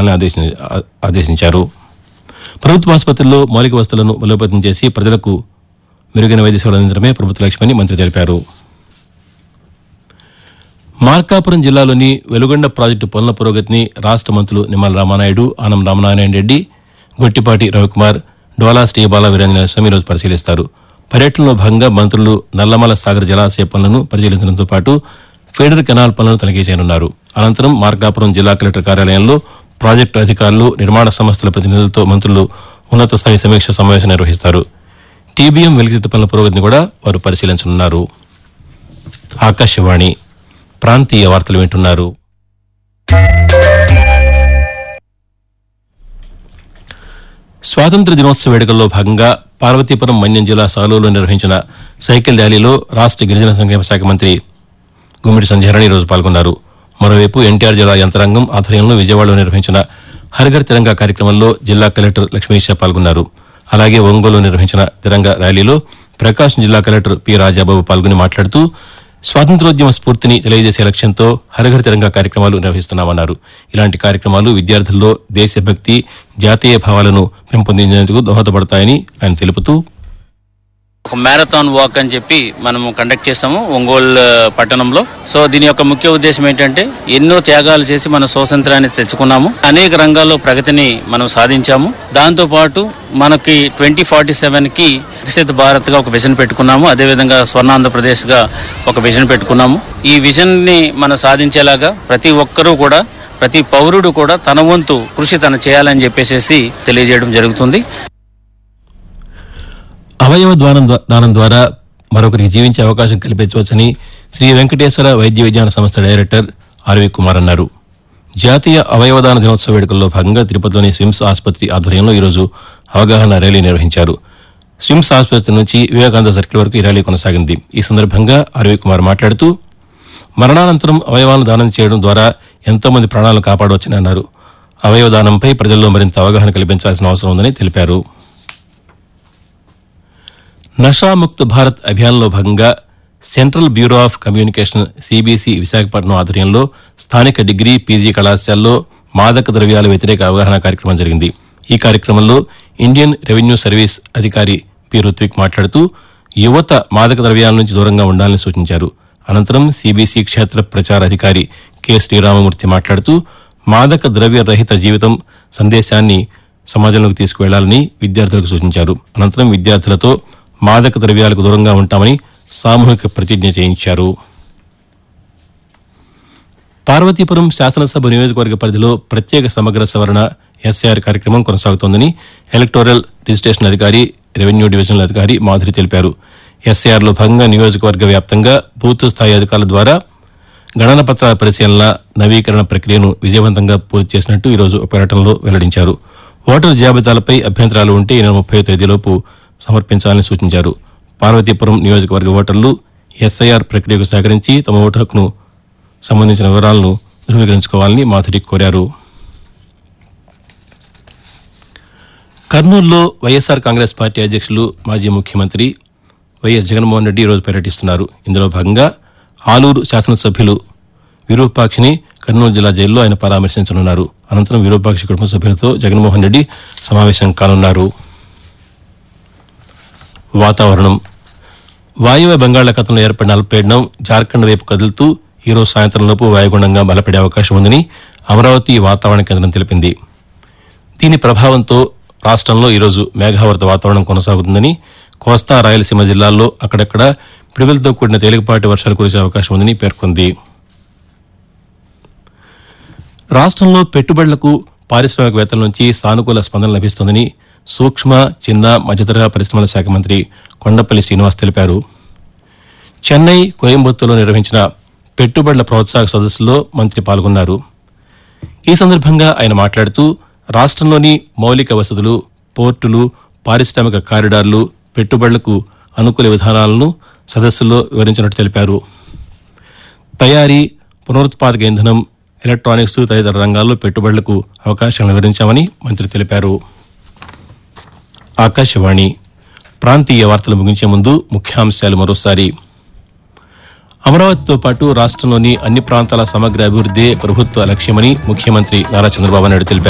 చేపట్టాలని ఆదేశి- ఆ- ఆదేశించారు ప్రభుత్వ ఆసుపత్రుల్లో మౌలిక వసతులను బలోపేతం చేసి ప్రజలకు మెరుగైన వైద్య సేవలు అందించడమే ప్రభుత్వ లక్ష్యమని మంత్రి తెలిపారు మార్కాపురం జిల్లాలోని వెలుగొండ ప్రాజెక్టు పనుల పురోగతిని రాష్ట మంత్రులు నిమ్మల రామానాయుడు ఆనం రామనారాయణ రెడ్డి గొట్టిపాటి రవికుమార్ డోలా శ్రీబాల వీరాంజనేయ స్వామి ఈరోజు పరిశీలిస్తారు పర్యటనలో భాగంగా మంత్రులు నల్లమల సాగర్ జలాశయ పనులను పరిశీలించడంతో పాటు ఫీడర్ కెనాల్ పనులను తనిఖీ చేయనున్నారు అనంతరం మార్కాపురం జిల్లా కలెక్టర్ కార్యాలయంలో ప్రాజెక్టు అధికారులు నిర్మాణ సంస్థల ప్రతినిధులతో మంత్రులు ఉన్నత స్థాయి సమీక్ష సమావేశం నిర్వహిస్తారు టీబీఎం వెలికితీత పనుల పురోగతిని కూడా వారు పరిశీలించనున్నారు ఆకాశవాణి ప్రాంతీయ వార్తలు వింటున్నారు స్వాతంత్ర దినోత్సవ వేడుకల్లో భాగంగా పార్వతీపురం మన్యం జిల్లా సాలూరులో నిర్వహించిన సైకిల్ ర్యాలీలో రాష్ట గిరిజన సంక్షేమ శాఖ మంత్రి గుమ్మిడి సంధ్యారాణి ఈరోజు పాల్గొన్నారు మరోవైపు ఎన్టీఆర్ జిల్లా యంత్రాంగం ఆధ్వర్యంలో విజయవాడలో నిర్వహించిన హరిఘర్ తిరంగా కార్యక్రమంలో జిల్లా కలెక్టర్ లక్ష్మీషా పాల్గొన్నారు అలాగే ఒంగోలు నిర్వహించిన తిరంగా ర్యాలీలో ప్రకాశం జిల్లా కలెక్టర్ పి రాజాబాబు పాల్గొని మాట్లాడుతూ స్వాతంత్రోద్యమ స్ఫూర్తిని తెలియజేసే లక్ష్యంతో హరిహర తిరంగా కార్యక్రమాలు నిర్వహిస్తున్నామన్నారు ఇలాంటి కార్యక్రమాలు విద్యార్థుల్లో దేశభక్తి జాతీయ భావాలను పెంపొందించేందుకు దోహదపడతాయని ఆయన తెలుపుతూ ఒక మ్యారథాన్ వాక్ అని చెప్పి మనము కండక్ట్ చేస్తాము ఒంగోలు ఆ, పట్టణంలో సో దీని యొక్క ముఖ్య ఉద్దేశం ఏంటంటే ఎన్నో త్యాగాలు చేసి మన స్వాతంత్రాన్ని తెచ్చుకున్నాము అనేక రంగాల్లో ప్రగతిని మనం సాధించాము దాంతో పాటు మనకి ట్వంటీ ఫార్టీ సెవెన్ కి వికసిత భారత్ గా ఒక విజన్ పెట్టుకున్నాము అదేవిధంగా స్వర్ణాంధ్రప్రదేశ్ గా ఒక విజన్ పెట్టుకున్నాము ఈ విజన్ ని మనం సాధించేలాగా ప్రతి ఒక్కరూ కూడా ప్రతి పౌరుడు కూడా తన వంతు కృషి తను చేయాలని చెప్పేసి తెలియజేయడం జరుగుతుంది అవయవ దానం ద్వా- దానం ద్వారా మరొకరికి జీవించే అవకాశం కల్పించవచ్చని శ్రీ వెంకటేశ్వర వైద్య విజ్ఞాన సంస్థ డైరెక్టర్ ఆర్వి కుమార్ అన్నారు జాతీయ అవయవదాన దినోత్సవ వేడుకల్లో భాగంగా తిరుపతిలోని స్విమ్స్ ఆసుపత్రి ఆధ్వర్యంలో ఈరోజు అవగాహన ర్యాలీ నిర్వహించారు స్విమ్స్ ఆసుపత్రి నుంచి వివేకానంద సర్కిల్ వరకు ఈ ర్యాలీ కొనసాగింది ఈ సందర్భంగా ఆర్వి కుమార్ మాట్లాడుతూ మరణానంతరం అవయవాలను దానం చేయడం ద్వారా ఎంతో మంది ప్రాణాలను కాపాడవచ్చని అన్నారు అవయవ దానంపై ప్రజల్లో మరింత అవగాహన కల్పించాల్సిన అవసరం ఉందని తెలిపారు నషాముక్త భారత్ అభియాన్లో భాగంగా central bureau of communication CBC Visakhapatnam ఆధ్వర్యంలో స్థానిక డిగ్రీ పీజీ కళాశాలలో మాదక ద్రవ్యాల వ్యతిరేక అవగాహన కార్యక్రమం జరిగింది ఈ కార్యక్రమంలో ఇండియన్ రెవెన్యూ సర్వీస్ అధికారి పి రుత్విక్ మాట్లాడుతూ యువత మాదక ద్రవ్యాల నుంచి దూరంగా ఉండాలని సూచించారు అనంతరం సిబిసి క్షేత్ర ప్రచార అధికారి కె శ్రీరామమూర్తి మాట్లాడుతూ మాదక ద్రవ్య రహిత జీవితం సందేశాన్ని సమాజంలోకి తీసుకువెళ్లాలని విద్యార్థులకు సూచించారు అనంతరం విద్యార్థులతో మాదక ద్రవ్యాలకు దూరంగా ఉంటామని సామూహిక ప్రతిజ్ఞ చేయించారు పార్వతీపురం శాసనసభ నియోజకవర్గ పరిధిలో ప్రత్యేక సమగ్ర సవరణ ఎస్ఐఆర్ కార్యక్రమం కొనసాగుతోందని ఎలక్టోరల్ రిజిస్ట్రేషన్ అధికారి రెవెన్యూ డివిజనల్ అధికారి మాధురి తెలిపారు ఎస్ఐఆర్లో భాగంగా నియోజకవర్గ వ్యాప్తంగా బూత్ స్థాయి అధికారుల ద్వారా గణన పత్రాల పరిశీలన నవీకరణ ప్రక్రియను విజయవంతంగా పూర్తి చేసినట్టు ఈరోజు ఒక ప్రకటనలో వెల్లడించారు ఓటరు జాబితాలపై అభ్యంతరాలు ఉంటే ఈ నెల ముప్పై తేదీలోపు సమర్పించాలని సూచించారు పార్వతీపురం నియోజకవర్గ ఓటర్లు ఎస్ఐఆర్ ప్రక్రియకు సహకరించి తమ ఓటు హక్కును సంబంధించిన వివరాలను ధృవీకరించుకోవాలని మాధురి కోరారు కర్నూలులో వైఎస్ఆర్ కాంగ్రెస్ పార్టీ అధ్యక్షులు మాజీ ముఖ్యమంత్రి వైఎస్ జగన్మోహన్ రెడ్డి ఈరోజు పర్యటిస్తున్నారు ఇందులో భాగంగా ఆలూరు శాసనసభ్యులు విరూపాక్షిని కర్నూలు జిల్లా జైల్లో ఆయన పరామర్శించనున్నారు అనంతరం విరూపాక్షి కుటుంబ సభ్యులతో జగన్మోహన్ రెడ్డి సమావేశం కానున్నారు వాతావరణం వాయువ్య బంగాళాఖాతంలో ఏర్పడిన అల్పపీడనం జార్ఖండ్ వైపు కదులుతూ ఈరోజు సాయంత్రంలోపు వాయుగుండంగా బలపడే అవకాశం ఉందని అమరావతి వాతావరణ కేంద్రం తెలిపింది దీని ప్రభావంతో రాష్ట్రంలో ఈరోజు మేఘావృత వాతావరణం కొనసాగుతుందని కోస్తా రాయలసీమ జిల్లాల్లో అక్కడక్కడ పిడుగులతో కూడిన తేలికపాటి వర్షాలు కురిసే అవకాశం ఉందని పేర్కొంది రాష్ట్రంలో పెట్టుబడులకు పారిశ్రామికవేత్తల నుంచి సానుకూల స్పందన లభిస్తోందని సూక్ష్మ చిన్న మధ్యతరహా పరిశ్రమల శాఖ మంత్రి కొండపల్లి శ్రీనివాస్ తెలిపారు చెన్నై కోయంబత్తూరులో నిర్వహించిన పెట్టుబడుల ప్రోత్సాహక సదస్సులో మంత్రి పాల్గొన్నారు ఈ సందర్భంగా ఆయన మాట్లాడుతూ రాష్ట్రంలోని మౌలిక వసతులు పోర్టులు పారిశ్రామిక కారిడార్లు పెట్టుబడులకు అనుకూల విధానాలను సదస్సులో వివరించినట్టు తెలిపారు తయారీ పునరుత్పాదక ఇంధనం ఎలక్ట్రానిక్స్ తదితర రంగాల్లో పెట్టుబడులకు అవకాశాలను వివరించామని మంత్రి తెలిపారు ఆకాశవాణి ప్రాంతీయ వార్తలు ముగించే ముందు ముఖ్యాంశాలు మరోసారి అమరావతితో పాటు రాష్ట్రంలోని అన్ని ప్రాంతాల సమగ్ర అభివృద్దే ప్రభుత్వ లక్ష్యమని ముఖ్యమంత్రి నారా చంద్రబాబు నాయుడు తెలిపారు